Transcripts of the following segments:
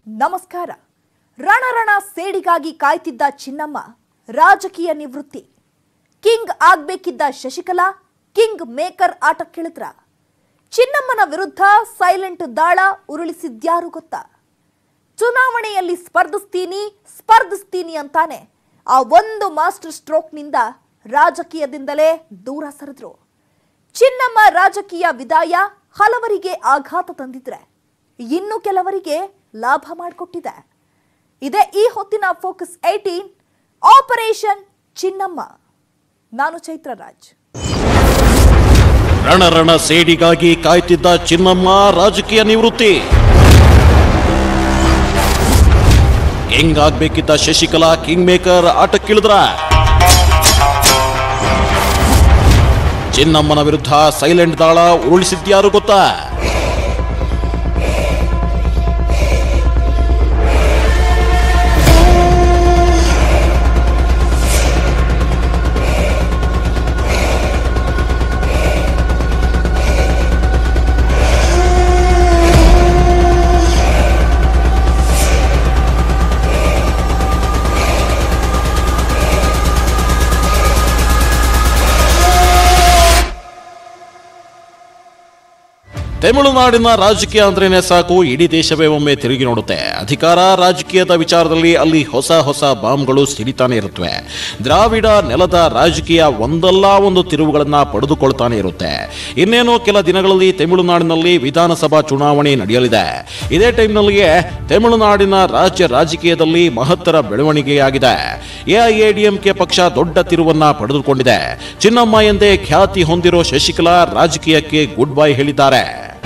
ನಮಸ್ಕಾರ ರಣರಣ ಸೇಡಿಗಾಗಿ ಕಾಯ್ತಿದ್ದ ಚಿನ್ನಮ್ಮ ರಾಜಕೀಯ ನಿವೃತ್ತಿ ಕಿಂಗ್ ಆಗ್ಬೇಕಿದ್ದ ಶಶಿಕಲಾ ಕಿಂಗ್ ಮೇಕರ್ ಆಟಕ್ಕಿಳಿದ್ರ ಚಿನ್ನಮ್ಮನ ವಿರುದ್ಧ ಸೈಲೆಂಟ್ ದಾಳ ಉರುಳಿಸಿದ್ಯಾರು ಗೊತ್ತಾ ಚುನಾವಣೆಯಲ್ಲಿ ಸ್ಪರ್ಧಿಸ್ತೀನಿ ಸ್ಪರ್ಧಿಸ್ತೀನಿ ಅಂತಾನೆ ಆ ಒಂದು ಮಾಸ್ಟರ್ ಸ್ಟ್ರೋಕ್ನಿಂದ ರಾಜಕೀಯದಿಂದಲೇ ದೂರ ಸರಿದ್ರು ಚಿನ್ನಮ್ಮ ರಾಜಕೀಯ ವಿದಾಯ ಹಲವರಿಗೆ ಆಘಾತ ತಂದಿದ್ರೆ ಇನ್ನು ಕೆಲವರಿಗೆ ಲಾಭ ಮಾಡಿಕೊಟ್ಟಿದೆ ಇದೇ ಈ ಹೊತ್ತಿನ ಫೋಕಸ್ ಏಟೀನ್ ಆಪರೇಷನ್ ಚಿನ್ನಮ್ಮ ನಾನು ಚೈತ್ರ ರಾಜ್ ರಣರಣ ಸೇಡಿಗಾಗಿ ಕಾಯ್ತಿದ್ದ ಚಿನ್ನಮ್ಮ ರಾಜಕೀಯ ನಿವೃತ್ತಿ ಹೆಂಗಾಗ್ಬೇಕಿದ್ದ ಶಶಿಕಲಾ ಕಿಂಗ್ ಮೇಕರ್ ಆಟಕ್ಕಿಳಿದ್ರ ಚಿನ್ನಮ್ಮನ ವಿರುದ್ಧ ಸೈಲೆಂಟ್ ದಾಳ ಉರುಳಿಸಿದ್ಯಾರು ಗೊತ್ತಾ ತಮಿಳುನಾಡಿನ ರಾಜಕೀಯ ಅಂದ್ರೇನೆ ಸಾಕು ಇಡೀ ದೇಶವೇ ಒಮ್ಮೆ ತಿರುಗಿ ನೋಡುತ್ತೆ ಅಧಿಕಾರ ರಾಜಕೀಯದ ವಿಚಾರದಲ್ಲಿ ಅಲ್ಲಿ ಹೊಸ ಹೊಸ ಬಾಂಬ್ಗಳು ಸಿಡಿತಾನೆ ಇರುತ್ತವೆ ದ್ರಾವಿಡ ನೆಲದ ರಾಜಕೀಯ ಒಂದಲ್ಲ ಒಂದು ತಿರುವುಗಳನ್ನ ಪಡೆದುಕೊಳ್ತಾನೆ ಇರುತ್ತೆ ಇನ್ನೇನು ಕೆಲ ದಿನಗಳಲ್ಲಿ ತಮಿಳುನಾಡಿನಲ್ಲಿ ವಿಧಾನಸಭಾ ಚುನಾವಣೆ ನಡೆಯಲಿದೆ ಇದೇ ಟೈಮ್ನಲ್ಲಿಯೇ ತಮಿಳುನಾಡಿನ ರಾಜ್ಯ ರಾಜಕೀಯದಲ್ಲಿ ಮಹತ್ತರ ಬೆಳವಣಿಗೆಯಾಗಿದೆ ಎಐಎಡಿಎಂಕೆ ಪಕ್ಷ ದೊಡ್ಡ ತಿರುವನ್ನ ಪಡೆದುಕೊಂಡಿದೆ ಚಿನ್ನಮ್ಮ ಎಂದೇ ಖ್ಯಾತಿ ಹೊಂದಿರೋ ಶಶಿಕಲಾ ರಾಜಕೀಯಕ್ಕೆ ಗುಡ್ ಬೈ ಹೇಳಿದ್ದಾರೆ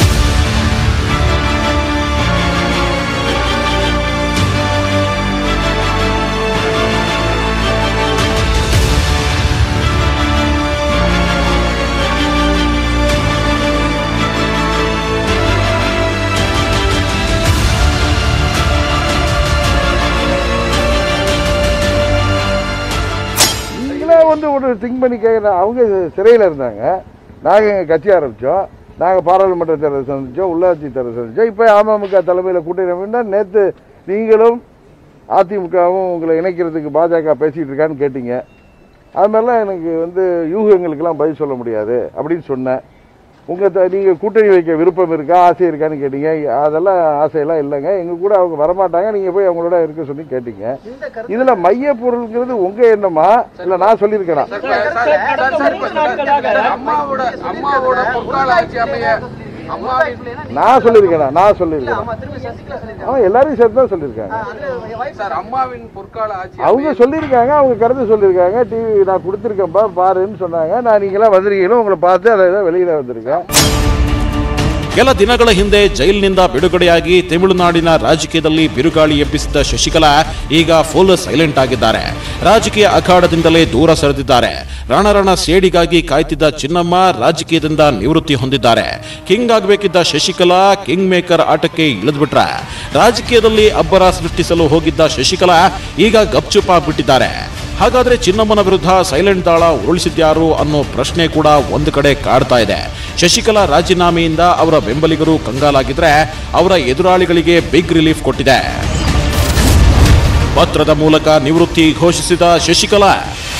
நீங்களே வந்து ஒரு திங்க் பண்ணி கேட்குறேன் அவங்க சிறையில் இருந்தாங்க நாங்கள் எங்கள் கட்சி ஆரம்பித்தோம் நாங்கள் பாராளுமன்ற தேர்தல் சந்தித்தோம் உள்ளாட்சி தேர்தல் சந்தித்தோம் இப்போ அமமுக தலைமையில் கூட்டணி அமைந்தா நேற்று நீங்களும் அதிமுகவும் உங்களை இணைக்கிறதுக்கு பாஜக பேசிகிட்டு இருக்கான்னு கேட்டீங்க அது மாதிரிலாம் எனக்கு வந்து யூகங்களுக்கெல்லாம் பதில் சொல்ல முடியாது அப்படின்னு சொன்னேன் உங்கள் நீங்கள் கூட்டணி வைக்க விருப்பம் இருக்கா ஆசை இருக்கான்னு கேட்டீங்க அதெல்லாம் ஆசையெல்லாம் இல்லைங்க எங்கள் கூட அவங்க வரமாட்டாங்க நீங்கள் போய் அவங்களோட இருக்க சொல்லி கேட்டீங்க இதில் மைய பொருள்ங்கிறது உங்கள் எண்ணமா இல்லை நான் சொல்லியிருக்கேனா அம்மாவோட அம்மாவோட பொற்கால ஆட்சி அமைய அம்மாவின் நான் சொல்லியிருக்கேனா நான் சொல்லியிருக்கேன் அவன் எல்லாரையும் சேர்த்து தான் சொல்லியிருக்காங்க சார் அம்மாவின் பொற்கால ஆட்சி அவங்க சொல்லியிருக்காங்க அவங்க கருத்து சொல்லியிருக்காங்க டிவி நான் கொடுத்துருக்கேன்ப்பா பாருன்னு சொன்னாங்க நான் நீங்களாம் வந்திருக்கீங்களோ உங்களை பார்த்து அதை தான் வெளியில் வந்திருக்கேன் ಕೆಲ ದಿನಗಳ ಹಿಂದೆ ಜೈಲಿನಿಂದ ಬಿಡುಗಡೆಯಾಗಿ ತಮಿಳುನಾಡಿನ ರಾಜಕೀಯದಲ್ಲಿ ಬಿರುಗಾಳಿ ಎಬ್ಬಿಸಿದ್ದ ಶಶಿಕಲಾ ಈಗ ಫುಲ್ ಸೈಲೆಂಟ್ ಆಗಿದ್ದಾರೆ ರಾಜಕೀಯ ಅಖಾಡದಿಂದಲೇ ದೂರ ಸರಿದಿದ್ದಾರೆ ರಣರಣ ಸೇಡಿಗಾಗಿ ಕಾಯ್ತಿದ್ದ ಚಿನ್ನಮ್ಮ ರಾಜಕೀಯದಿಂದ ನಿವೃತ್ತಿ ಹೊಂದಿದ್ದಾರೆ ಕಿಂಗ್ ಆಗಬೇಕಿದ್ದ ಶಶಿಕಲಾ ಕಿಂಗ್ ಮೇಕರ್ ಆಟಕ್ಕೆ ಇಳಿದ್ಬಿಟ್ರೆ ರಾಜಕೀಯದಲ್ಲಿ ಅಬ್ಬರ ಸೃಷ್ಟಿಸಲು ಹೋಗಿದ್ದ ಶಶಿಕಲಾ ಈಗ ಗಪ್ಚುಪ್ ಆಗ್ಬಿಟ್ಟಿದ್ದಾರೆ ಹಾಗಾದ್ರೆ ಚಿನ್ನಮ್ಮನ ವಿರುದ್ಧ ಸೈಲೆಂಟ್ ದಾಳ ಉರುಳಿಸಿದ್ಯಾರು ಅನ್ನೋ ಪ್ರಶ್ನೆ ಕೂಡ ಒಂದು ಕಡೆ ಕಾಡ್ತಾ ಇದೆ ಶಶಿಕಲಾ ರಾಜೀನಾಮೆಯಿಂದ ಅವರ ಬೆಂಬಲಿಗರು ಕಂಗಾಲಾಗಿದ್ರೆ ಅವರ ಎದುರಾಳಿಗಳಿಗೆ ಬಿಗ್ ರಿಲೀಫ್ ಕೊಟ್ಟಿದೆ ಪತ್ರದ ಮೂಲಕ ನಿವೃತ್ತಿ ಘೋಷಿಸಿದ ಶಶಿಕಲಾ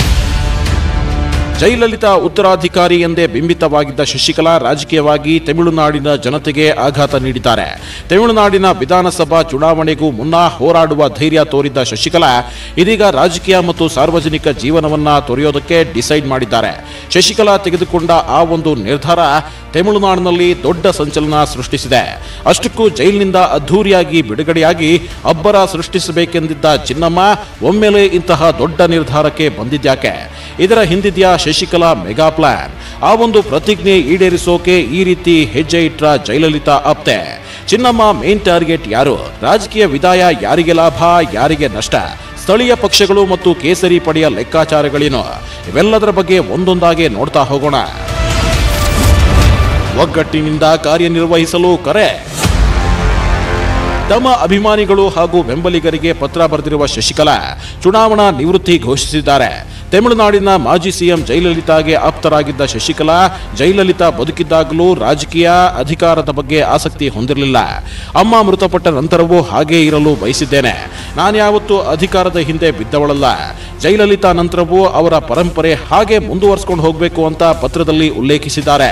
ಜಯಲಲಿತಾ ಉತ್ತರಾಧಿಕಾರಿ ಎಂದೇ ಬಿಂಬಿತವಾಗಿದ್ದ ಶಶಿಕಲಾ ರಾಜಕೀಯವಾಗಿ ತಮಿಳುನಾಡಿನ ಜನತೆಗೆ ಆಘಾತ ನೀಡಿದ್ದಾರೆ ತಮಿಳುನಾಡಿನ ವಿಧಾನಸಭಾ ಚುನಾವಣೆಗೂ ಮುನ್ನ ಹೋರಾಡುವ ಧೈರ್ಯ ತೋರಿದ್ದ ಶಶಿಕಲಾ ಇದೀಗ ರಾಜಕೀಯ ಮತ್ತು ಸಾರ್ವಜನಿಕ ಜೀವನವನ್ನ ತೊರೆಯೋದಕ್ಕೆ ಡಿಸೈಡ್ ಮಾಡಿದ್ದಾರೆ ಶಶಿಕಲಾ ತೆಗೆದುಕೊಂಡ ಆ ಒಂದು ನಿರ್ಧಾರ ತಮಿಳುನಾಡಿನಲ್ಲಿ ದೊಡ್ಡ ಸಂಚಲನ ಸೃಷ್ಟಿಸಿದೆ ಅಷ್ಟಕ್ಕೂ ಜೈಲಿನಿಂದ ಅದ್ಧೂರಿಯಾಗಿ ಬಿಡುಗಡೆಯಾಗಿ ಅಬ್ಬರ ಸೃಷ್ಟಿಸಬೇಕೆಂದಿದ್ದ ಚಿನ್ನಮ್ಮ ಒಮ್ಮೆಲೆ ಇಂತಹ ದೊಡ್ಡ ನಿರ್ಧಾರಕ್ಕೆ ಬಂದಿದ್ಯಾಕೆ ಇದರ ಹಿಂದಿದ್ಯಾ ಶಶಿಕಲಾ ಮೆಗಾ ಪ್ಲಾನ್ ಆ ಒಂದು ಪ್ರತಿಜ್ಞೆ ಈಡೇರಿಸೋಕೆ ಈ ರೀತಿ ಹೆಜ್ಜೆ ಇಟ್ರ ಜಯಲಲಿತಾ ಅಪ್ತೆ ಚಿನ್ನಮ್ಮ ಮೇನ್ ಟಾರ್ಗೆಟ್ ಯಾರು ರಾಜಕೀಯ ವಿದಾಯ ಯಾರಿಗೆ ಲಾಭ ಯಾರಿಗೆ ನಷ್ಟ ಸ್ಥಳೀಯ ಪಕ್ಷಗಳು ಮತ್ತು ಕೇಸರಿ ಪಡೆಯ ಲೆಕ್ಕಾಚಾರಗಳೇನು ಇವೆಲ್ಲದರ ಬಗ್ಗೆ ಒಂದೊಂದಾಗಿ ನೋಡ್ತಾ ಹೋಗೋಣ ಒಗ್ಗಟ್ಟಿನಿಂದ ಕಾರ್ಯನಿರ್ವಹಿಸಲು ಕರೆ ತಮ್ಮ ಅಭಿಮಾನಿಗಳು ಹಾಗೂ ಬೆಂಬಲಿಗರಿಗೆ ಪತ್ರ ಬರೆದಿರುವ ಶಶಿಕಲಾ ಚುನಾವಣಾ ನಿವೃತ್ತಿ ಘೋಷಿಸಿದ್ದಾರೆ ತಮಿಳುನಾಡಿನ ಮಾಜಿ ಸಿಎಂ ಜಯಲಲಿತಾಗೆ ಆಪ್ತರಾಗಿದ್ದ ಶಶಿಕಲಾ ಜಯಲಲಿತಾ ಬದುಕಿದ್ದಾಗಲೂ ರಾಜಕೀಯ ಅಧಿಕಾರದ ಬಗ್ಗೆ ಆಸಕ್ತಿ ಹೊಂದಿರಲಿಲ್ಲ ಅಮ್ಮ ಮೃತಪಟ್ಟ ನಂತರವೂ ಹಾಗೇ ಇರಲು ಬಯಸಿದ್ದೇನೆ ನಾನ್ಯಾವತ್ತೂ ಅಧಿಕಾರದ ಹಿಂದೆ ಬಿದ್ದವಳಲ್ಲ ಜಯಲಲಿತಾ ನಂತರವೂ ಅವರ ಪರಂಪರೆ ಹಾಗೆ ಮುಂದುವರಿಸಿಕೊಂಡು ಹೋಗಬೇಕು ಅಂತ ಪತ್ರದಲ್ಲಿ ಉಲ್ಲೇಖಿಸಿದ್ದಾರೆ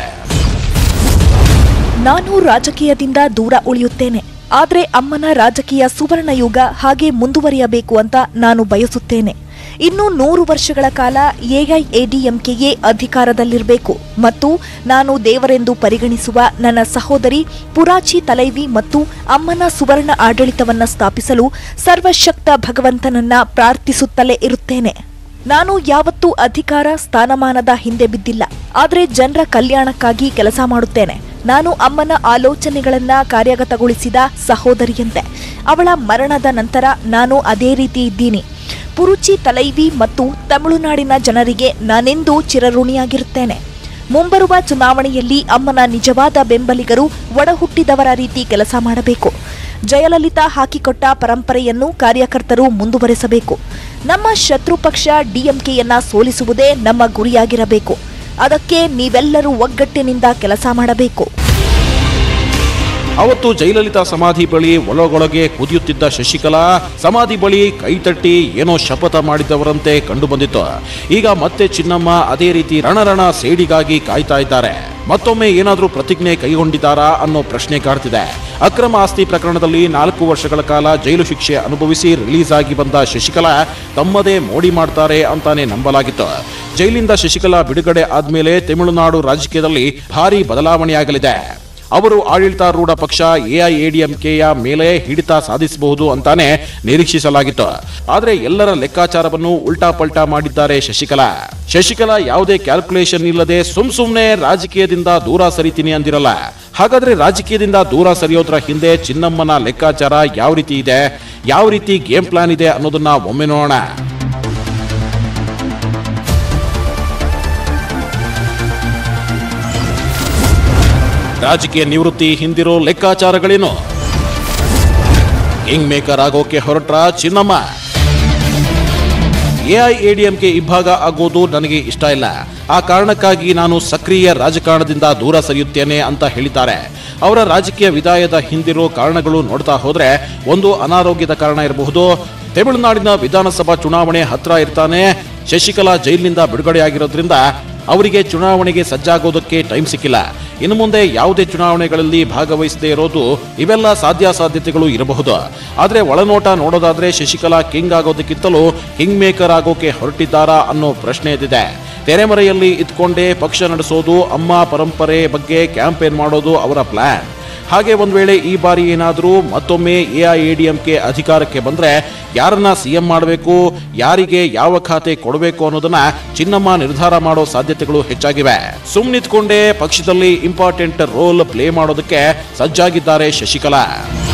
ನಾನು ರಾಜಕೀಯದಿಂದ ದೂರ ಉಳಿಯುತ್ತೇನೆ ಆದ್ರೆ ಅಮ್ಮನ ರಾಜಕೀಯ ಸುವರ್ಣ ಯುಗ ಹಾಗೆ ಮುಂದುವರಿಯಬೇಕು ಅಂತ ನಾನು ಬಯಸುತ್ತೇನೆ ಇನ್ನು ನೂರು ವರ್ಷಗಳ ಕಾಲ ಎಐಎಡಿಎಂಕೆಯೇ ಅಧಿಕಾರದಲ್ಲಿರಬೇಕು ಮತ್ತು ನಾನು ದೇವರೆಂದು ಪರಿಗಣಿಸುವ ನನ್ನ ಸಹೋದರಿ ಪುರಾಚಿ ತಲೈವಿ ಮತ್ತು ಅಮ್ಮನ ಸುವರ್ಣ ಆಡಳಿತವನ್ನ ಸ್ಥಾಪಿಸಲು ಸರ್ವಶಕ್ತ ಭಗವಂತನನ್ನ ಪ್ರಾರ್ಥಿಸುತ್ತಲೇ ಇರುತ್ತೇನೆ ನಾನು ಯಾವತ್ತೂ ಅಧಿಕಾರ ಸ್ಥಾನಮಾನದ ಹಿಂದೆ ಬಿದ್ದಿಲ್ಲ ಆದ್ರೆ ಜನರ ಕಲ್ಯಾಣಕ್ಕಾಗಿ ಕೆಲಸ ಮಾಡುತ್ತೇನೆ ನಾನು ಅಮ್ಮನ ಆಲೋಚನೆಗಳನ್ನ ಕಾರ್ಯಗತಗೊಳಿಸಿದ ಸಹೋದರಿಯಂತೆ ಅವಳ ಮರಣದ ನಂತರ ನಾನು ಅದೇ ರೀತಿ ಇದ್ದೀನಿ ಪುರುಚಿ ತಲೈವಿ ಮತ್ತು ತಮಿಳುನಾಡಿನ ಜನರಿಗೆ ನಾನೆಂದೂ ಚಿರಋಣಿಯಾಗಿರುತ್ತೇನೆ ಮುಂಬರುವ ಚುನಾವಣೆಯಲ್ಲಿ ಅಮ್ಮನ ನಿಜವಾದ ಬೆಂಬಲಿಗರು ಒಡಹುಟ್ಟಿದವರ ರೀತಿ ಕೆಲಸ ಮಾಡಬೇಕು ಜಯಲಲಿತಾ ಹಾಕಿಕೊಟ್ಟ ಪರಂಪರೆಯನ್ನು ಕಾರ್ಯಕರ್ತರು ಮುಂದುವರೆಸಬೇಕು ನಮ್ಮ ಶತ್ರು ಪಕ್ಷ ಡಿಎಂಕೆಯನ್ನ ಸೋಲಿಸುವುದೇ ನಮ್ಮ ಗುರಿಯಾಗಿರಬೇಕು ಅದಕ್ಕೆ ನೀವೆಲ್ಲರೂ ಒಗ್ಗಟ್ಟಿನಿಂದ ಕೆಲಸ ಮಾಡಬೇಕು ಅವತ್ತು ಜಯಲಲಿತಾ ಸಮಾಧಿ ಬಳಿ ಒಳಗೊಳಗೆ ಕುದಿಯುತ್ತಿದ್ದ ಶಶಿಕಲಾ ಸಮಾಧಿ ಬಳಿ ಕೈತಟ್ಟಿ ಏನೋ ಶಪಥ ಮಾಡಿದವರಂತೆ ಕಂಡುಬಂದಿತ್ತು ಈಗ ಮತ್ತೆ ಚಿನ್ನಮ್ಮ ಅದೇ ರೀತಿ ರಣರಣ ಸೇಡಿಗಾಗಿ ಕಾಯ್ತಾ ಇದ್ದಾರೆ ಮತ್ತೊಮ್ಮೆ ಏನಾದರೂ ಪ್ರತಿಜ್ಞೆ ಕೈಗೊಂಡಿದ್ದಾರಾ ಅನ್ನೋ ಪ್ರಶ್ನೆ ಕಾಡ್ತಿದೆ ಅಕ್ರಮ ಆಸ್ತಿ ಪ್ರಕರಣದಲ್ಲಿ ನಾಲ್ಕು ವರ್ಷಗಳ ಕಾಲ ಜೈಲು ಶಿಕ್ಷೆ ಅನುಭವಿಸಿ ರಿಲೀಸ್ ಆಗಿ ಬಂದ ಶಶಿಕಲಾ ತಮ್ಮದೇ ಮೋಡಿ ಮಾಡ್ತಾರೆ ಅಂತಾನೆ ನಂಬಲಾಗಿತ್ತು ಜೈಲಿಂದ ಶಶಿಕಲಾ ಬಿಡುಗಡೆ ಆದ್ಮೇಲೆ ತಮಿಳುನಾಡು ರಾಜಕೀಯದಲ್ಲಿ ಭಾರಿ ಬದಲಾವಣೆಯಾಗಲಿದೆ ಅವರು ಆಡಳಿತಾರೂಢ ಪಕ್ಷ ಎಐಎಡಿಎಂಕೆಯ ಮೇಲೆ ಹಿಡಿತ ಸಾಧಿಸಬಹುದು ಅಂತಾನೆ ನಿರೀಕ್ಷಿಸಲಾಗಿತ್ತು ಆದರೆ ಎಲ್ಲರ ಲೆಕ್ಕಾಚಾರವನ್ನು ಉಲ್ಟಾ ಪಲ್ಟಾ ಮಾಡಿದ್ದಾರೆ ಶಶಿಕಲಾ ಶಶಿಕಲಾ ಯಾವುದೇ ಕ್ಯಾಲ್ಕುಲೇಷನ್ ಇಲ್ಲದೆ ಸುಮ್ ಸುಮ್ನೆ ರಾಜಕೀಯದಿಂದ ದೂರ ಸರಿತೀನಿ ಅಂದಿರಲ್ಲ ಹಾಗಾದ್ರೆ ರಾಜಕೀಯದಿಂದ ದೂರ ಸರಿಯೋದ್ರ ಹಿಂದೆ ಚಿನ್ನಮ್ಮನ ಲೆಕ್ಕಾಚಾರ ಯಾವ ರೀತಿ ಇದೆ ಯಾವ ರೀತಿ ಗೇಮ್ ಪ್ಲಾನ್ ಇದೆ ಅನ್ನೋದನ್ನ ಒಮ್ಮೆ ನೋಡೋಣ ರಾಜಕೀಯ ನಿವೃತ್ತಿ ಹಿಂದಿರೋ ಲೆಕ್ಕಾಚಾರಗಳೇನು ಕಿಂಗ್ ಮೇಕರ್ ಆಗೋಕೆ ಹೊರಟ್ರ ಚಿನ್ನಮ್ಮ ಎಐಎಡಿಎಂಕೆ ಇಬ್ಬಾಗ ಆಗೋದು ನನಗೆ ಇಷ್ಟ ಇಲ್ಲ ಆ ಕಾರಣಕ್ಕಾಗಿ ನಾನು ಸಕ್ರಿಯ ರಾಜಕಾರಣದಿಂದ ದೂರ ಸರಿಯುತ್ತೇನೆ ಅಂತ ಹೇಳಿದ್ದಾರೆ ಅವರ ರಾಜಕೀಯ ವಿದಾಯದ ಹಿಂದಿರೋ ಕಾರಣಗಳು ನೋಡ್ತಾ ಹೋದ್ರೆ ಒಂದು ಅನಾರೋಗ್ಯದ ಕಾರಣ ಇರಬಹುದು ತಮಿಳುನಾಡಿನ ವಿಧಾನಸಭಾ ಚುನಾವಣೆ ಹತ್ರ ಇರ್ತಾನೆ ಶಶಿಕಲಾ ಜೈಲಿನಿಂದ ಬಿಡುಗಡೆಯಾಗಿರೋದ್ರಿಂದ ಅವರಿಗೆ ಚುನಾವಣೆಗೆ ಸಜ್ಜಾಗೋದಕ್ಕೆ ಟೈಮ್ ಸಿಕ್ಕಿಲ್ಲ ಇನ್ನು ಮುಂದೆ ಯಾವುದೇ ಚುನಾವಣೆಗಳಲ್ಲಿ ಭಾಗವಹಿಸದೇ ಇರೋದು ಇವೆಲ್ಲ ಸಾಧ್ಯಾಸಾಧ್ಯತೆಗಳು ಇರಬಹುದು ಆದರೆ ಒಳನೋಟ ನೋಡೋದಾದ್ರೆ ಶಶಿಕಲಾ ಕಿಂಗ್ ಆಗೋದಕ್ಕಿಂತಲೂ ಕಿಂಗ್ ಮೇಕರ್ ಆಗೋಕೆ ಹೊರಟಿದ್ದಾರಾ ಅನ್ನೋ ಪ್ರಶ್ನೆ ಎದ್ದಿದೆ ತೆರೆಮರೆಯಲ್ಲಿ ಇದ್ಕೊಂಡೇ ಪಕ್ಷ ನಡೆಸೋದು ಅಮ್ಮ ಪರಂಪರೆ ಬಗ್ಗೆ ಕ್ಯಾಂಪೇನ್ ಮಾಡೋದು ಅವರ ಪ್ಲಾನ್ ಹಾಗೆ ಒಂದ್ ವೇಳೆ ಈ ಬಾರಿ ಏನಾದರೂ ಮತ್ತೊಮ್ಮೆ ಎಐಎಡಿಎಂಕೆ ಅಧಿಕಾರಕ್ಕೆ ಬಂದ್ರೆ ಯಾರನ್ನ ಸಿಎಂ ಮಾಡಬೇಕು ಯಾರಿಗೆ ಯಾವ ಖಾತೆ ಕೊಡಬೇಕು ಅನ್ನೋದನ್ನ ಚಿನ್ನಮ್ಮ ನಿರ್ಧಾರ ಮಾಡೋ ಸಾಧ್ಯತೆಗಳು ಹೆಚ್ಚಾಗಿವೆ ಸುಮ್ನಿತ್ಕೊಂಡೇ ಪಕ್ಷದಲ್ಲಿ ಇಂಪಾರ್ಟೆಂಟ್ ರೋಲ್ ಪ್ಲೇ ಮಾಡೋದಕ್ಕೆ ಸಜ್ಜಾಗಿದ್ದಾರೆ ಶಶಿಕಲಾ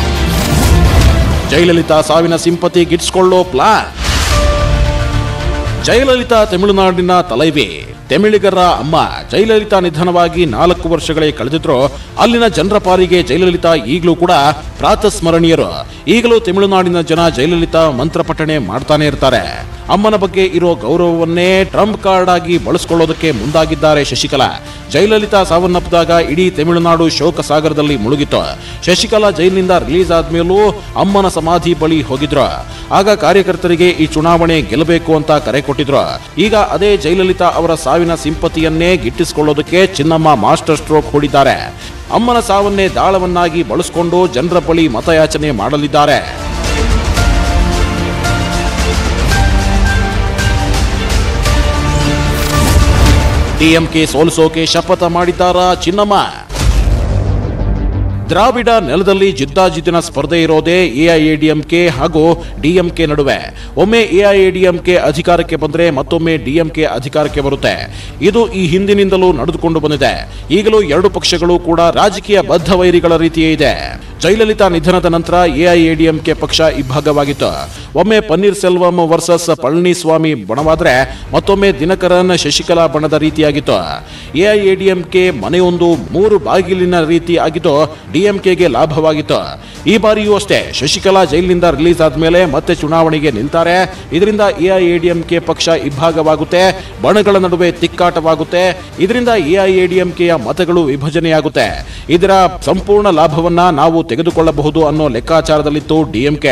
ಜಯಲಲಿತಾ ಸಾವಿನ ಸಿಂಪತಿ ಗಿಟ್ಸ್ಕೊಳ್ಳೋ ಪ್ಲಾನ್ ಜಯಲಲಿತಾ ತಮಿಳುನಾಡಿನ ತಲೈವಿ ತಮಿಳಿಗರ ಅಮ್ಮ ಜಯಲಲಿತಾ ನಿಧನವಾಗಿ ನಾಲ್ಕು ವರ್ಷಗಳೇ ಕಳೆದಿದ್ರು ಅಲ್ಲಿನ ಜನರ ಪಾಲಿಗೆ ಜಯಲಲಿತಾ ಈಗಲೂ ಕೂಡ ಪ್ರಾತಸ್ಮರಣೀಯರು ಈಗಲೂ ತಮಿಳುನಾಡಿನ ಜನ ಜಯಲಲಿತಾ ಮಂತ್ರ ಪಠಣೆ ಮಾಡ್ತಾನೆ ಇರ್ತಾರೆ ಅಮ್ಮನ ಬಗ್ಗೆ ಇರೋ ಗೌರವವನ್ನೇ ಟ್ರಂಪ್ ಕಾರ್ಡ್ ಆಗಿ ಬಳಸ್ಕೊಳ್ಳೋದಕ್ಕೆ ಮುಂದಾಗಿದ್ದಾರೆ ಶಶಿಕಲಾ ಜಯಲಲಿತಾ ಸಾವನ್ನಪ್ಪಿದಾಗ ಇಡೀ ತಮಿಳುನಾಡು ಶೋಕ ಸಾಗರದಲ್ಲಿ ಮುಳುಗಿತ್ತು ಶಶಿಕಲಾ ಜೈಲಿನಿಂದ ರಿಲೀಸ್ ಆದ್ಮೇಲೂ ಅಮ್ಮನ ಸಮಾಧಿ ಬಳಿ ಹೋಗಿದ್ರು ಆಗ ಕಾರ್ಯಕರ್ತರಿಗೆ ಈ ಚುನಾವಣೆ ಗೆಲ್ಲಬೇಕು ಅಂತ ಕರೆ ಕೊಟ್ಟಿದ್ರು ಈಗ ಅದೇ ಜಯಲಲಿತಾ ಅವರ ಸಾವಿನ ಸಿಂಪತಿಯನ್ನೇ ಗಿಟ್ಟಿಸಿಕೊಳ್ಳೋದಕ್ಕೆ ಚಿನ್ನಮ್ಮ ಮಾಸ್ಟರ್ ಸ್ಟ್ರೋಕ್ ಹೂಡಿದ್ದಾರೆ ಅಮ್ಮನ ಸಾವನ್ನೇ ದಾಳವನ್ನಾಗಿ ಬಳಸಿಕೊಂಡು ಜನರ ಬಳಿ ಮತಯಾಚನೆ ಮಾಡಲಿದ್ದಾರೆ ಡಿಎಂಕೆ ಸೋಲಿಸೋಕೆ ಶಪಥ ಮಾಡಿದ್ದಾರಾ ಚಿನ್ನಮ್ಮ ದ್ರಾವಿಡ ನೆಲದಲ್ಲಿ ಜಿದ್ದಾಜಿದ್ದಿನ ಸ್ಪರ್ಧೆ ಇರೋದೇ ಎಐಎಡಿಎಂಕೆ ಹಾಗೂ ಡಿಎಂಕೆ ನಡುವೆ ಒಮ್ಮೆ ಎಐಎಡಿಎಂಕೆ ಅಧಿಕಾರಕ್ಕೆ ಬಂದ್ರೆ ಮತ್ತೊಮ್ಮೆ ಡಿಎಂಕೆ ಅಧಿಕಾರಕ್ಕೆ ಬರುತ್ತೆ ಇದು ಈ ಹಿಂದಿನಿಂದಲೂ ನಡೆದುಕೊಂಡು ಬಂದಿದೆ ಈಗಲೂ ಎರಡು ಪಕ್ಷಗಳು ಕೂಡ ರಾಜಕೀಯ ಬದ್ಧ ವೈರಿಗಳ ರೀತಿಯೇ ಇದೆ ಜಯಲಲಿತಾ ನಿಧನದ ನಂತರ ಎಐಎಡಿಎಂಕೆ ಪಕ್ಷ ಇಬ್ಬಾಗವಾಗಿತ್ತು ಒಮ್ಮೆ ಪನ್ನೀರ್ ಸೆಲ್ವಂ ವರ್ಸಸ್ ಪಳನಿಸ್ವಾಮಿ ಬಣವಾದ್ರೆ ಮತ್ತೊಮ್ಮೆ ದಿನಕರನ್ ಶಶಿಕಲಾ ಬಣದ ರೀತಿಯಾಗಿತ್ತು ಎಐಎಡಿಎಂಕೆ ಮನೆಯೊಂದು ಮೂರು ಬಾಗಿಲಿನ ರೀತಿ ಆಗಿದ್ದು ಡಿಎಂಕೆಗೆ ಲಾಭವಾಗಿತ್ತು ಈ ಬಾರಿಯೂ ಅಷ್ಟೇ ಶಶಿಕಲಾ ಜೈಲಿನಿಂದ ರಿಲೀಸ್ ಆದ್ಮೇಲೆ ಮತ್ತೆ ಚುನಾವಣೆಗೆ ನಿಲ್ತಾರೆ ಇದರಿಂದ ಎಐಎಡಿಎಂಕೆ ಪಕ್ಷ ಇಬ್ಬಾಗವಾಗುತ್ತೆ ಬಣಗಳ ನಡುವೆ ತಿಕ್ಕಾಟವಾಗುತ್ತೆ ಇದರಿಂದ ಎಐಎಡಿಎಂಕೆಯ ಮತಗಳು ವಿಭಜನೆಯಾಗುತ್ತೆ ಇದರ ಸಂಪೂರ್ಣ ಲಾಭವನ್ನ ನಾವು ತೆಗೆದುಕೊಳ್ಳಬಹುದು ಅನ್ನೋ ಲೆಕ್ಕಾಚಾರದಲ್ಲಿತ್ತು ಡಿಎಂಕೆ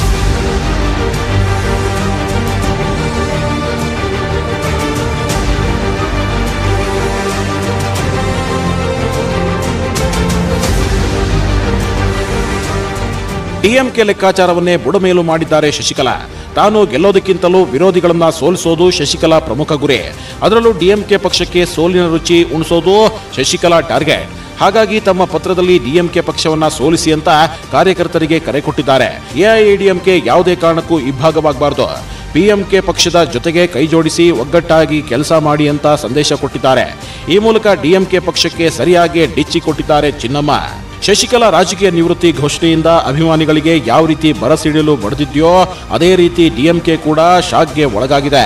ಡಿಎಂಕೆ ಲೆಕ್ಕಾಚಾರವನ್ನೇ ಬುಡಮೇಲು ಮಾಡಿದ್ದಾರೆ ಶಶಿಕಲಾ ತಾನು ಗೆಲ್ಲೋದಕ್ಕಿಂತಲೂ ವಿರೋಧಿಗಳನ್ನ ಸೋಲಿಸೋದು ಶಶಿಕಲಾ ಪ್ರಮುಖ ಗುರಿ ಅದರಲ್ಲೂ ಡಿಎಂಕೆ ಪಕ್ಷಕ್ಕೆ ಸೋಲಿನ ರುಚಿ ಉಣಿಸೋದು ಶಶಿಕಲಾ ಟಾರ್ಗೆಟ್ ಹಾಗಾಗಿ ತಮ್ಮ ಪತ್ರದಲ್ಲಿ ಡಿಎಂಕೆ ಪಕ್ಷವನ್ನ ಸೋಲಿಸಿ ಅಂತ ಕಾರ್ಯಕರ್ತರಿಗೆ ಕರೆ ಕೊಟ್ಟಿದ್ದಾರೆ ಎಐಎಡಿಎಂಕೆ ಯಾವುದೇ ಕಾರಣಕ್ಕೂ ಇಬ್ಬಾಗವಾಗಬಾರದು ಪಿಎಂಕೆ ಪಕ್ಷದ ಜೊತೆಗೆ ಕೈ ಜೋಡಿಸಿ ಒಗ್ಗಟ್ಟಾಗಿ ಕೆಲಸ ಮಾಡಿ ಅಂತ ಸಂದೇಶ ಕೊಟ್ಟಿದ್ದಾರೆ ಈ ಮೂಲಕ ಡಿಎಂಕೆ ಪಕ್ಷಕ್ಕೆ ಸರಿಯಾಗಿ ಡಿಚ್ಚಿ ಕೊಟ್ಟಿದ್ದಾರೆ ಚಿನ್ನಮ್ಮ ಶಶಿಕಲಾ ರಾಜಕೀಯ ನಿವೃತ್ತಿ ಘೋಷಣೆಯಿಂದ ಅಭಿಮಾನಿಗಳಿಗೆ ಯಾವ ರೀತಿ ಬರಸಿಡಿಲು ಬಡಿದಿದ್ಯೋ ಅದೇ ರೀತಿ ಡಿಎಂಕೆ ಕೂಡ ಶಾಕ್ಗೆ ಒಳಗಾಗಿದೆ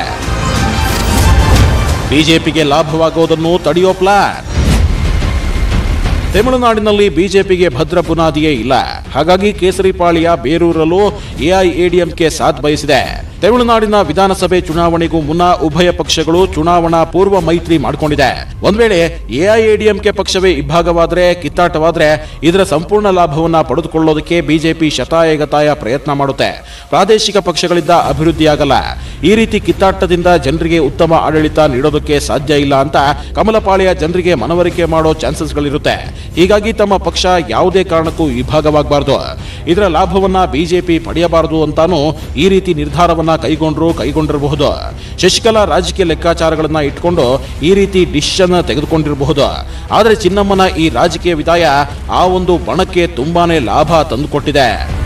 ಬಿಜೆಪಿಗೆ ಲಾಭವಾಗುವುದನ್ನು ತಡೆಯೋ ಪ್ಲಾನ್ ತಮಿಳುನಾಡಿನಲ್ಲಿ ಬಿಜೆಪಿಗೆ ಭದ್ರ ಬುನಾದಿಯೇ ಇಲ್ಲ ಹಾಗಾಗಿ ಕೇಸರಿಪಾಳಿಯ ಬೇರೂರಲ್ಲೂ ಎಐಎಡಿಎಂಕೆ ಸಾಥ್ ಬಯಸಿದೆ ತಮಿಳುನಾಡಿನ ವಿಧಾನಸಭೆ ಚುನಾವಣೆಗೂ ಮುನ್ನ ಉಭಯ ಪಕ್ಷಗಳು ಚುನಾವಣಾ ಪೂರ್ವ ಮೈತ್ರಿ ಮಾಡಿಕೊಂಡಿದೆ ಒಂದ್ ವೇಳೆ ಎಐಎಡಿಎಂಕೆ ಪಕ್ಷವೇ ಇಬ್ಬಾಗವಾದ್ರೆ ಕಿತ್ತಾಟವಾದ್ರೆ ಇದರ ಸಂಪೂರ್ಣ ಲಾಭವನ್ನ ಪಡೆದುಕೊಳ್ಳೋದಕ್ಕೆ ಬಿಜೆಪಿ ಶತಾಯಗತಾಯ ಪ್ರಯತ್ನ ಮಾಡುತ್ತೆ ಪ್ರಾದೇಶಿಕ ಪಕ್ಷಗಳಿಂದ ಅಭಿವೃದ್ಧಿಯಾಗಲ್ಲ ಈ ರೀತಿ ಕಿತ್ತಾಟದಿಂದ ಜನರಿಗೆ ಉತ್ತಮ ಆಡಳಿತ ನೀಡೋದಕ್ಕೆ ಸಾಧ್ಯ ಇಲ್ಲ ಅಂತ ಕಮಲಪಾಳ್ಯ ಜನರಿಗೆ ಮನವರಿಕೆ ಮಾಡೋ ಚಾನ್ಸಸ್ಗಳಿರುತ್ತೆ ಹೀಗಾಗಿ ತಮ್ಮ ಪಕ್ಷ ಯಾವುದೇ ಕಾರಣಕ್ಕೂ ವಿಭಾಗವಾಗಬಾರದು ಇದರ ಲಾಭವನ್ನ ಬಿಜೆಪಿ ಪಡೆಯಬಾರದು ಅಂತಾನು ಈ ರೀತಿ ನಿರ್ಧಾರವನ್ನ ಕೈಗೊಂಡ್ರು ಕೈಗೊಂಡಿರಬಹುದು ಶಶಿಕಲಾ ರಾಜಕೀಯ ಲೆಕ್ಕಾಚಾರಗಳನ್ನ ಇಟ್ಕೊಂಡು ಈ ರೀತಿ ಡಿಸಿಷನ್ ತೆಗೆದುಕೊಂಡಿರಬಹುದು ಆದರೆ ಚಿನ್ನಮ್ಮನ ಈ ರಾಜಕೀಯ ವಿದಾಯ ಆ ಒಂದು ಬಣಕ್ಕೆ ತುಂಬಾನೇ ಲಾಭ ತಂದುಕೊಟ್ಟಿದೆ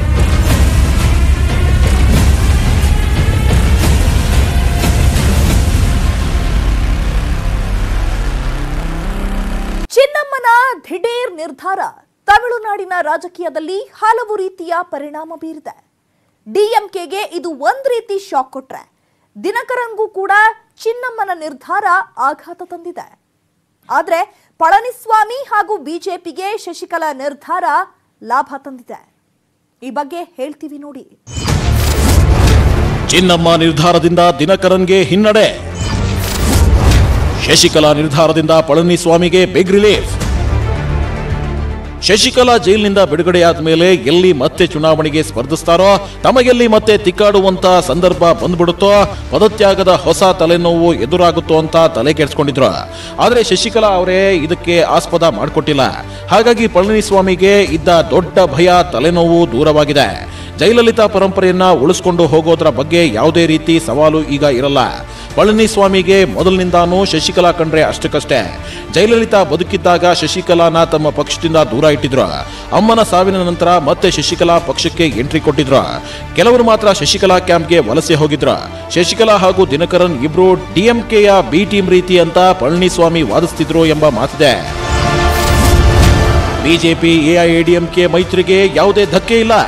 ಚಿನ್ನಮ್ಮನ ದಿಢೀರ್ ನಿರ್ಧಾರ ತಮಿಳುನಾಡಿನ ರಾಜಕೀಯದಲ್ಲಿ ಹಲವು ರೀತಿಯ ಪರಿಣಾಮ ಬೀರಿದೆ ಡಿಎಂಕೆಗೆ ಇದು ಒಂದ್ ರೀತಿ ಶಾಕ್ ಕೊಟ್ರೆ ದಿನಕರಂಗೂ ಕೂಡ ಚಿನ್ನಮ್ಮನ ನಿರ್ಧಾರ ಆಘಾತ ತಂದಿದೆ ಆದ್ರೆ ಪಳನಿಸ್ವಾಮಿ ಹಾಗೂ ಬಿಜೆಪಿಗೆ ಶಶಿಕಲಾ ನಿರ್ಧಾರ ಲಾಭ ತಂದಿದೆ ಈ ಬಗ್ಗೆ ಹೇಳ್ತೀವಿ ನೋಡಿ ಚಿನ್ನಮ್ಮ ನಿರ್ಧಾರದಿಂದ ದಿನಕರನ್ಗೆ ಹಿನ್ನಡೆ ಶಶಿಕಲಾ ನಿರ್ಧಾರದಿಂದ ಪಳನಿಸ್ವಾಮಿಗೆ ಬಿಗ್ ರಿಲೀಫ್ ಶಶಿಕಲಾ ಜೈಲಿನಿಂದ ಬಿಡುಗಡೆಯಾದ ಮೇಲೆ ಎಲ್ಲಿ ಮತ್ತೆ ಚುನಾವಣೆಗೆ ಸ್ಪರ್ಧಿಸ್ತಾರೋ ತಮಗೆಲ್ಲಿ ಮತ್ತೆ ತಿಕ್ಕಾಡುವಂತ ಸಂದರ್ಭ ಬಂದ್ಬಿಡುತ್ತೋ ಪದತ್ಯಾಗದ ಹೊಸ ತಲೆನೋವು ಎದುರಾಗುತ್ತೋ ಅಂತ ತಲೆ ಕೆಡಿಸ್ಕೊಂಡಿದ್ರು ಆದ್ರೆ ಶಶಿಕಲಾ ಅವರೇ ಇದಕ್ಕೆ ಆಸ್ಪದ ಮಾಡಿಕೊಟ್ಟಿಲ್ಲ ಹಾಗಾಗಿ ಪಳನಿಸ್ವಾಮಿಗೆ ಇದ್ದ ದೊಡ್ಡ ಭಯ ತಲೆನೋವು ದೂರವಾಗಿದೆ ಜಯಲಲಿತಾ ಪರಂಪರೆಯನ್ನ ಉಳಿಸ್ಕೊಂಡು ಹೋಗೋದ್ರ ಬಗ್ಗೆ ಯಾವುದೇ ರೀತಿ ಸವಾಲು ಈಗ ಇರಲ್ಲ ಪಳನಿಸ್ವಾಮಿಗೆ ಮೊದಲಿನಿಂದಾನೂ ಶಶಿಕಲಾ ಕಂಡ್ರೆ ಅಷ್ಟಕ್ಕಷ್ಟೇ ಜಯಲಲಿತಾ ಬದುಕಿದ್ದಾಗ ಶಶಿಕಲಾನ ತಮ್ಮ ಪಕ್ಷದಿಂದ ದೂರ ಇಟ್ಟಿದ್ರು ಅಮ್ಮನ ಸಾವಿನ ನಂತರ ಮತ್ತೆ ಶಶಿಕಲಾ ಪಕ್ಷಕ್ಕೆ ಎಂಟ್ರಿ ಕೊಟ್ಟಿದ್ರು ಕೆಲವರು ಮಾತ್ರ ಶಶಿಕಲಾ ಕ್ಯಾಂಪ್ಗೆ ವಲಸೆ ಹೋಗಿದ್ರು ಶಶಿಕಲಾ ಹಾಗೂ ದಿನಕರನ್ ಇಬ್ರು ಡಿಎಂಕೆಯ ಬಿ ಟೀಮ್ ರೀತಿ ಅಂತ ಪಳನಿಸ್ವಾಮಿ ವಾದಿಸ್ತಿದ್ರು ಎಂಬ ಮಾತಿದೆ ಬಿಜೆಪಿ ಎಐಎಡಿಎಂಕೆ ಮೈತ್ರಿಗೆ ಯಾವುದೇ ಧಕ್ಕೆ ಇಲ್ಲ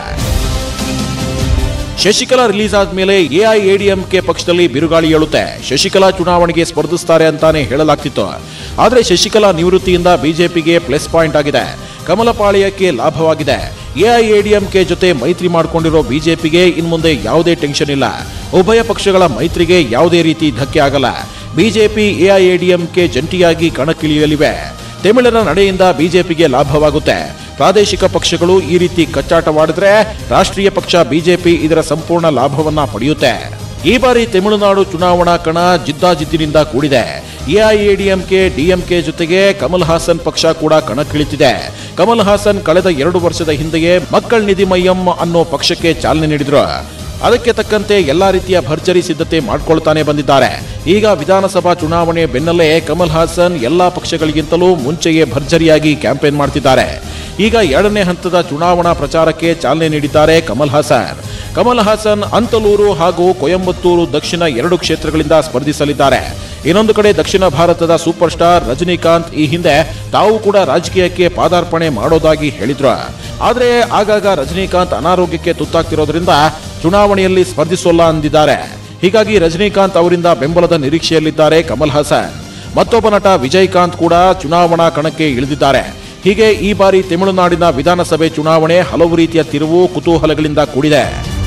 ಶಶಿಕಲಾ ರಿಲೀಸ್ ಆದ್ಮೇಲೆ ಎಐಎಡಿಎಂಕೆ ಪಕ್ಷದಲ್ಲಿ ಬಿರುಗಾಳಿ ಏಳುತ್ತೆ ಶಶಿಕಲಾ ಚುನಾವಣೆಗೆ ಸ್ಪರ್ಧಿಸ್ತಾರೆ ಅಂತಾನೆ ಹೇಳಲಾಗ್ತಿತ್ತು ಆದ್ರೆ ಶಶಿಕಲಾ ನಿವೃತ್ತಿಯಿಂದ ಬಿಜೆಪಿಗೆ ಪ್ಲಸ್ ಪಾಯಿಂಟ್ ಆಗಿದೆ ಕಮಲಪಾಳ್ಯಕ್ಕೆ ಲಾಭವಾಗಿದೆ ಎಐಎಡಿಎಂಕೆ ಜೊತೆ ಮೈತ್ರಿ ಮಾಡಿಕೊಂಡಿರೋ ಬಿಜೆಪಿಗೆ ಇನ್ಮುಂದೆ ಯಾವುದೇ ಟೆನ್ಷನ್ ಇಲ್ಲ ಉಭಯ ಪಕ್ಷಗಳ ಮೈತ್ರಿಗೆ ಯಾವುದೇ ರೀತಿ ಧಕ್ಕೆ ಆಗಲ್ಲ ಬಿಜೆಪಿ ಎಐಎಡಿಎಂಕೆ ಜಂಟಿಯಾಗಿ ಕಣಕ್ಕಿಳಿಯಲಿವೆ ತಮಿಳರ ನಡೆಯಿಂದ ಬಿಜೆಪಿಗೆ ಲಾಭವಾಗುತ್ತೆ ಪ್ರಾದೇಶಿಕ ಪಕ್ಷಗಳು ಈ ರೀತಿ ಕಚ್ಚಾಟವಾಡಿದ್ರೆ ರಾಷ್ಟ್ರೀಯ ಪಕ್ಷ ಬಿಜೆಪಿ ಇದರ ಸಂಪೂರ್ಣ ಲಾಭವನ್ನ ಪಡೆಯುತ್ತೆ ಈ ಬಾರಿ ತಮಿಳುನಾಡು ಚುನಾವಣಾ ಕಣ ಜಿದ್ದಾಜಿದ್ದಿನಿಂದ ಕೂಡಿದೆ ಎಐಎಡಿಎಂಕೆ ಡಿಎಂಕೆ ಜೊತೆಗೆ ಕಮಲ್ ಹಾಸನ್ ಪಕ್ಷ ಕೂಡ ಕಣಕ್ಕಿಳಿತಿದೆ ಕಮಲ್ ಹಾಸನ್ ಕಳೆದ ಎರಡು ವರ್ಷದ ಹಿಂದೆಯೇ ಮಕ್ಕಳ ನಿಧಿ ಮಯ್ಯಂ ಅನ್ನೋ ಪಕ್ಷಕ್ಕೆ ಚಾಲನೆ ನೀಡಿದ್ರು ಅದಕ್ಕೆ ತಕ್ಕಂತೆ ಎಲ್ಲಾ ರೀತಿಯ ಭರ್ಜರಿ ಸಿದ್ಧತೆ ಮಾಡ್ಕೊಳ್ತಾನೆ ಬಂದಿದ್ದಾರೆ ಈಗ ವಿಧಾನಸಭಾ ಚುನಾವಣೆ ಬೆನ್ನಲ್ಲೇ ಕಮಲ್ ಹಾಸನ್ ಎಲ್ಲಾ ಪಕ್ಷಗಳಿಗಿಂತಲೂ ಮುಂಚೆಯೇ ಭರ್ಜರಿಯಾಗಿ ಕ್ಯಾಂಪೇನ್ ಮಾಡ್ತಿದ್ದಾರೆ ಈಗ ಎರಡನೇ ಹಂತದ ಚುನಾವಣಾ ಪ್ರಚಾರಕ್ಕೆ ಚಾಲನೆ ನೀಡಿದ್ದಾರೆ ಕಮಲ್ ಹಾಸನ್ ಕಮಲ್ ಹಾಸನ್ ಅಂತಲೂರು ಹಾಗೂ ಕೊಯಂಬತ್ತೂರು ದಕ್ಷಿಣ ಎರಡು ಕ್ಷೇತ್ರಗಳಿಂದ ಸ್ಪರ್ಧಿಸಲಿದ್ದಾರೆ ಇನ್ನೊಂದು ಕಡೆ ದಕ್ಷಿಣ ಭಾರತದ ಸೂಪರ್ ಸ್ಟಾರ್ ರಜನಿಕಾಂತ್ ಈ ಹಿಂದೆ ತಾವು ಕೂಡ ರಾಜಕೀಯಕ್ಕೆ ಪಾದಾರ್ಪಣೆ ಮಾಡೋದಾಗಿ ಹೇಳಿದ್ರು ಆದರೆ ಆಗಾಗ ರಜನಿಕಾಂತ್ ಅನಾರೋಗ್ಯಕ್ಕೆ ತುತ್ತಾಗ್ತಿರೋದ್ರಿಂದ ಚುನಾವಣೆಯಲ್ಲಿ ಸ್ಪರ್ಧಿಸೋಲ್ಲ ಅಂದಿದ್ದಾರೆ ಹೀಗಾಗಿ ರಜನಿಕಾಂತ್ ಅವರಿಂದ ಬೆಂಬಲದ ನಿರೀಕ್ಷೆಯಲ್ಲಿದ್ದಾರೆ ಕಮಲ್ ಹಾಸನ್ ಮತ್ತೊಬ್ಬ ನಟ ವಿಜಯಕಾಂತ್ ಕೂಡ ಚುನಾವಣಾ ಕಣಕ್ಕೆ ಇಳಿದಿದ್ದಾರೆ ಹೀಗೆ ಈ ಬಾರಿ ತಮಿಳುನಾಡಿನ ವಿಧಾನಸಭೆ ಚುನಾವಣೆ ಹಲವು ರೀತಿಯ ತಿರುವು ಕುತೂಹಲಗಳಿಂದ ಕೂಡಿದೆ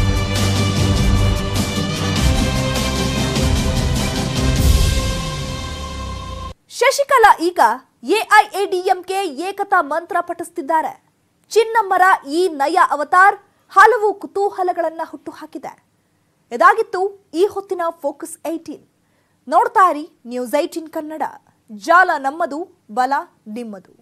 ಶಶಿಕಲಾ ಈಗ ಎಐಎಡಿಎಂಕೆ ಏಕತಾ ಮಂತ್ರ ಪಠಿಸುತ್ತಿದ್ದಾರೆ ಚಿನ್ನಮ್ಮರ ಈ ನಯ ಅವತಾರ್ ಹಲವು ಕುತೂಹಲಗಳನ್ನ ಹುಟ್ಟುಹಾಕಿದೆ ಇದಾಗಿತ್ತು ಈ ಹೊತ್ತಿನ ಫೋಕಸ್ ಏಟೀನ್ ನೋಡ್ತಾ ಇರಿ ನ್ಯೂಸ್ ಏಟೀನ್ ಕನ್ನಡ ಜಾಲ ನಮ್ಮದು ಬಲ ನಿಮ್ಮದು